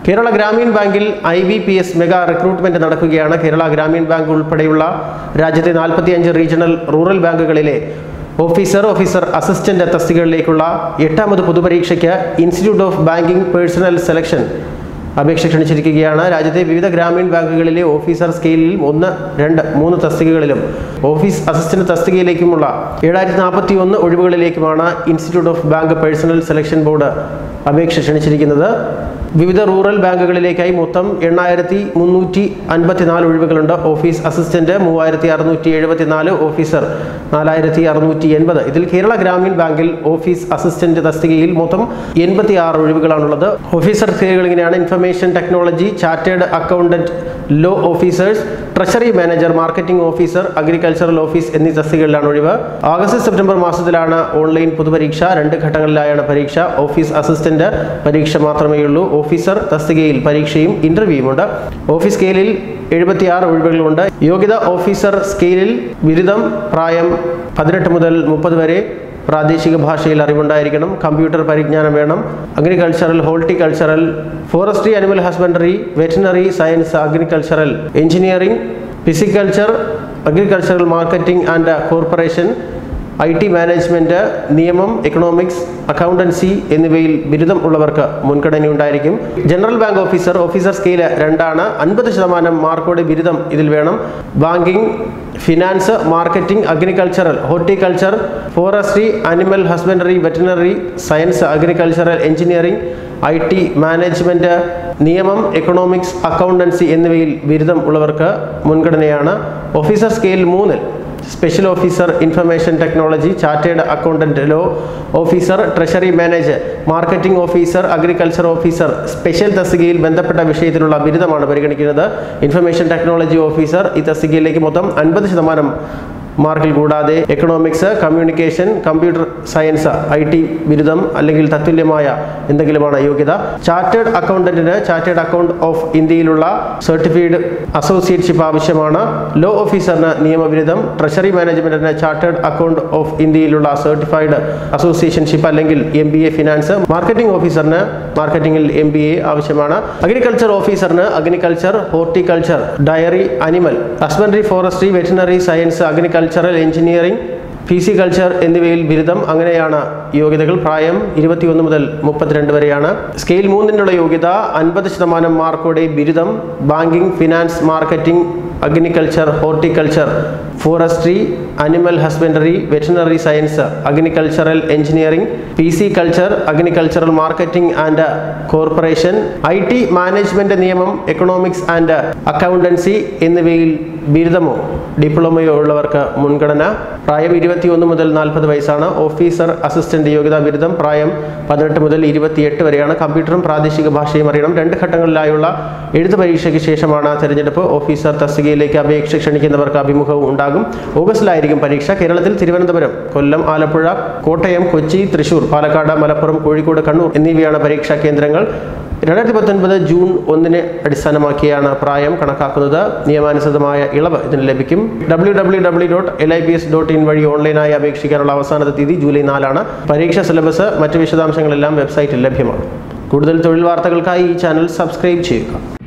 കേരള ഗ്രാമീൺ ബാങ്കിൽ I B P S mega recruitment നടക്കുകയാണ് Kerala Grameen bank ഉൾപ്പെടെയുള്ള രാജ്യത്തെ നാൽപ്പത്തിയഞ്ച് റീജിയണൽ റൂറൽ ബാങ്കുകളിലെ ഓഫീസർ ഓഫീസർ അസിസ്റ്റന്റ് തസ്തികകളിലേക്കുള്ള എട്ടാമത് പൊതുപരീക്ഷയ്ക്ക് institute of banking personnel selection അപേക്ഷ ക്ഷണിച്ചിരിക്കുകയാണ് രാജ്യത്തെ വിവിധ ഗ്രാമീൺ ബാങ്കുകളിലെ ഓഫീസർ സ്കെയിലിൽ ഒന്ന് രണ്ട് മൂന്ന് തസ്തികകളിലും ഓഫീസ് അസിസ്റ്റന്റ് തസ്തികയിലേക്കുമുള്ള ഏഴായിരത്തി നാൽപ്പത്തി ഒന്ന് ഒഴിവുകളിലേക്കുമാണ് institute of bank personnel selection board അപേക്ഷ ക്ഷണിച്ചിരിക്കുന്നത് വിവിധ റൂറൽ ബാങ്കുകളിലേക്കായി മൊത്തം എണ്ണായിരത്തി മുന്നൂറ്റി അൻപത്തിനാല് ഒഴിവുകളുണ്ട് ഓഫീസ് അസിസ്റ്റന്റ് മൂവായിരത്തി അറുന്നൂറ്റി എഴുപത്തിനാല് ഓഫീസർ നാലായിരത്തി അറുന്നൂറ്റി എൺപത് ഇതിൽ കേരള ഗ്രാമീൺ ബാങ്കിൽ ഓഫീസ് അസിസ്റ്റന്റ് തസ്തികയിൽ മൊത്തം എൺപത്തി ആറ് ഒഴിവുകളാണുള്ളത് ഓഫീസർ സ്കെയിലുകൾ ഇങ്ങനെയാണ് information technology chartered accountant law officers treasury manager marketing officer agricultural office എന്നീ തസ്തികകളിലാണ് ഒഴിവ് ആഗസ്റ്റ് സെപ്റ്റംബർ മാസത്തിലാണ് ഓൺലൈൻ പൊതുപരീക്ഷ രണ്ട് ഘട്ടങ്ങളിലായാണ് പരീക്ഷ ഓഫീസ് അസിസ്റ്റന്റ് പരീക്ഷ മാത്രമേ ഉള്ളൂ ഓഫീസർ തസ്തികയിൽ പരീക്ഷയും ഇന്റർവ്യൂവും ഉണ്ട് ഓഫീസ് സ്കെയിലിൽ എഴുപത്തിയാറ് ഒഴിവുകളുണ്ട് യോഗ്യത ഓഫീസർ സ്കെയിലിൽ ബിരുദം പ്രായം പതിനെട്ട് മുതൽ മുപ്പത് വരെ പ്രാദേശിക ഭാഷയിൽ അറിവുണ്ടായിരിക്കണം കമ്പ്യൂട്ടർ പരിജ്ഞാനം വേണം agricultural horticultural forestry animal husbandry veterinary science agricultural engineering pisciculture agricultural marketing and corporation I T management നിയമം എക്കണോമിക്സ് അക്കൗണ്ടൻസി എന്നിവയിൽ ബിരുദം ഉള്ളവർക്ക് മുൻഗണനയുണ്ടായിരിക്കും general bank officer officer scale രണ്ടാണ് അൻപത് ശതമാനം മാർക്കോടെ ബിരുദം ഇതിൽ വേണം banking finance marketing agricultural horticulture forestry animal husbandry veterinary science agricultural engineering I T management നിയമം എക്കണോമിക്സ് അക്കൗണ്ടൻസി എന്നിവയിൽ ബിരുദം ഉള്ളവർക്ക് മുൻഗണനയാണ് ഓഫീസർ സ്കെയിൽ മൂന്നിൽ special officer information technology chartered accountant law officer treasury manager marketing officer agriculture officer special തസ്തികയിൽ ബന്ധപ്പെട്ട വിഷയത്തിലുള്ള ബിരുദമാണ് പരിഗണിക്കുന്നത് ഇൻഫർമേഷൻ ടെക്നോളജി ഓഫീസർ ഈ തസ്തികയിലേക്ക് മൊത്തം അൻപത് ശതമാനം മാർക്കിൽ കൂടാതെ economics communication computer science I T ബിരുദം അല്ലെങ്കിൽ തത്തുല്യമായ എന്തെങ്കിലുമാണ് യോഗ്യത ചാർട്ടേഡ് അക്കൗണ്ടന്റിന് ചാർട്ടേഡ് അക്കൗണ്ട് ഓഫ് ഇന്ത്യയിലുള്ള സർട്ടിഫൈഡ് അസോസിയേറ്റ്ഷിപ്പ് ആവശ്യമാണ് ലോ ഓഫീസറിന് നിയമബിരുദം ട്രഷറി മാനേജ്മെന്റിന് ചാർട്ടേഡ് അക്കൗണ്ട് ഓഫ് ഇന്ത്യയിലുള്ള സർട്ടിഫൈഡ് അസോസിയേഷൻഷിപ്പ് അല്ലെങ്കിൽ M B A finance marketing ഓഫീസറിന് മാർക്കറ്റിംഗിൽ എം ബി എ ആവശ്യമാണ് അഗ്രികൾച്ചർ ഓഫീസറിന് agriculture horticulture dairy animal husbandry forestry veterinary science agricultural engineering pisciculture എന്നിവയിൽ ബിരുദം അങ്ങനെയാണ് യോഗ്യതകൾ പ്രായം ഇരുപത്തിയൊന്ന് മുതൽ മുപ്പത്തിരണ്ട് വരെയാണ് സ്കെയിൽ മൂന്നിനുള്ള യോഗ്യത അൻപത് ശതമാനം മാർക്കോടെ ബിരുദം banking finance marketing agriculture horticulture forestry animal husbandry veterinary science agricultural engineering pisciculture agricultural marketing and corporation I T management നിയമം എക്കണോമിക്സ് ആൻഡ് അക്കൗണ്ടൻസി എന്നിവയിൽ ബിരുദമോ ഡിപ്ലോമയോ ഉള്ളവർക്ക് മുൻഗണന പ്രായം ഇരുപത്തിയൊന്ന് മുതൽ നാൽപ്പത് വയസ്സാണ് ഓഫീസർ അസിസ്റ്റന്റ് യോഗ്യതാ ബിരുദം പ്രായം പതിനെട്ട് മുതൽ ഇരുപത്തിയെട്ട് വരെയാണ് കമ്പ്യൂട്ടറും പ്രാദേശിക ഭാഷയും അറിയണം രണ്ട് ഘട്ടങ്ങളിലായുള്ള എഴുത്ത് പരീക്ഷയ്ക്ക് ശേഷമാണ് തെരഞ്ഞെടുപ്പ് ഓഫീസർ തസ്തികയിലേക്ക് അപേക്ഷ ക്ഷണിക്കുന്നവർക്ക് അഭിമുഖവും ഉണ്ടാകും ഓഗസ്റ്റിലായിരിക്കും പരീക്ഷ കേരളത്തിൽ തിരുവനന്തപുരം കൊല്ലം ആലപ്പുഴ കോട്ടയം കൊച്ചി തൃശൂർ പാലക്കാട് മലപ്പുറം കോഴിക്കോട് കണ്ണൂർ എന്നിവയാണ് പരീക്ഷാ കേന്ദ്രങ്ങൾ രണ്ടായിരത്തി പത്തൊൻപത് ജൂൺ ഒന്നിന് അടിസ്ഥാനമാക്കിയാണ് പ്രായം കണക്കാക്കുന്നത് നിയമാനുസൃതമായ ഇളവ് ഇതിന് ലഭിക്കും W W W dot L I P S dot in വഴി ഓൺലൈനായി അപേക്ഷിക്കാനുള്ള അവസാനത്തെ തീയതി ജൂലൈ നാലാണ് പരീക്ഷാ സിലബസ് മറ്റ് വിശദാംശങ്ങളെല്ലാം വെബ്സൈറ്റിൽ ലഭ്യമാണ് കൂടുതൽ തൊഴിൽ വാർത്തകൾക്കായി ഈ ചാനൽ സബ്സ്ക്രൈബ് ചെയ്യുക